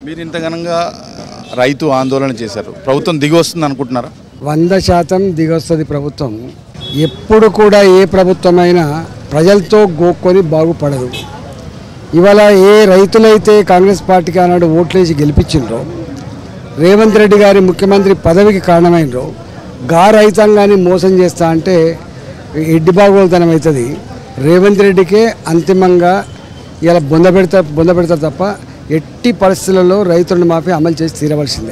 మీరు ఇంత ఘనంగా రైతు ఆందోళన చేశారు ప్రభుత్వం దిగి వస్తుంది అనుకుంటున్నారా వంద శాతం దిగొస్తుంది ప్రభుత్వం ఎప్పుడు కూడా ఏ ప్రభుత్వమైనా ప్రజలతో గోక్కొని బాగుపడదు ఇవాళ ఏ రైతులైతే కాంగ్రెస్ పార్టీకి ఆనాడు ఓట్లేసి గెలిపించిండ్రో రేవంత్ రెడ్డి గారి ముఖ్యమంత్రి పదవికి కారణమైనరో గా రైతాంగాన్ని మోసం చేస్తా అంటే ఎడ్డి బాగోలుతనం అవుతుంది రేవంత్ రెడ్డికే అంతిమంగా ఇలా బొంద పెడతా బొంద పెడతారు తప్ప ఎట్టి పరిస్థితులలో రైతులను మాఫీ అమలు చేసి తీరవలసిందే